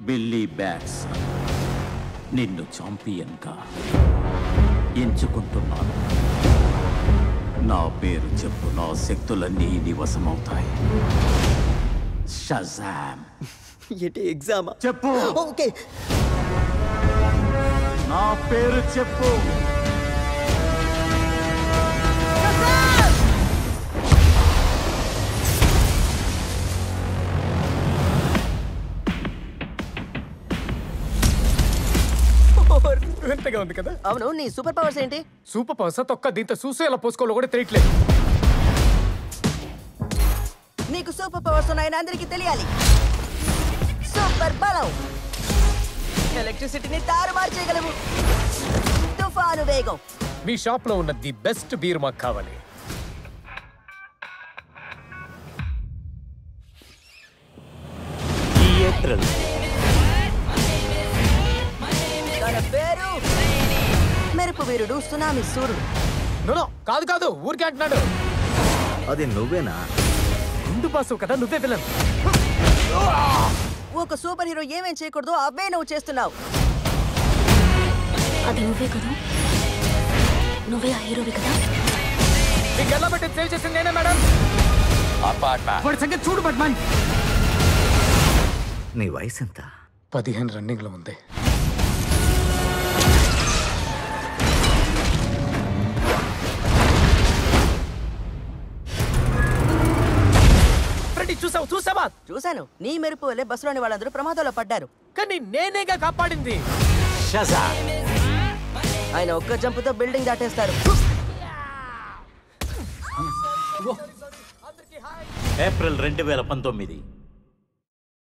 Billy bats నిన్ను ఛాంపియన్గా ఎంచుకుంటున్నాను నా పేరు చెప్పు నా శక్తులన్నీ నివసమవుతాయి షజామ్ ఏంటి ఎగ్జామా చెప్పు ఓకే నా పేరు చెప్పు వింతగా ఉంది కదా అవును నీ సూపర్ పవర్స్ ఏంటి సూపర్ పవర్స్ తొక్క దీంతో చూసి ఎలా పోసుకోవాలో కూడా తెలియట్లేదు నీకు సూపర్ పవర్స్ ఉన్నాయని అందరికీ తెలియాలి సూపర్ బలం ఎలక్ట్రిసిటీని తారుమారు చేయగలవు తుఫాను వేగం మీ షాప్ లో ఉన్న ది బెస్ట్ బీర్ మాకు కావాలి ఈ ఏప్రిల్ తన పేరు మెరుపు వీరుడు సునామీ సూర్యుడు నో నో, కాదు కాదు ఊరికే అంటున్నాడు అది నువ్వేనా ముందు బాసు కదా నువ్వే విలన్ ఒక సూపర్ హీరో ఏమేం చేయకూడదు అవే నువ్వు చేస్తున్నావు అది నువ్వే కదా నువ్వే ఆ హీరోవి కదా మీకు ఎలా పెట్టి సేవ్ చేసింది నేనే మేడం వాడి సంగతి చూడు బట్మాన్ నీ వయసు ఎంత పదిహేను రన్నింగ్ లో ఉంది ఫ్రెండ్ చూసావు చూసావా చూశాను నీ మెరుపు వల్లే బస్సులోని వాళ్ళందరూ ప్రమాదంలో పడ్డారు కానీ నేనేగా కాపాడింది షజా ఆయన ఒక్క జంపుతో బిల్డింగ్ దాటేస్తారు ఏప్రిల్ రెండు వేల పంతొమ్మిది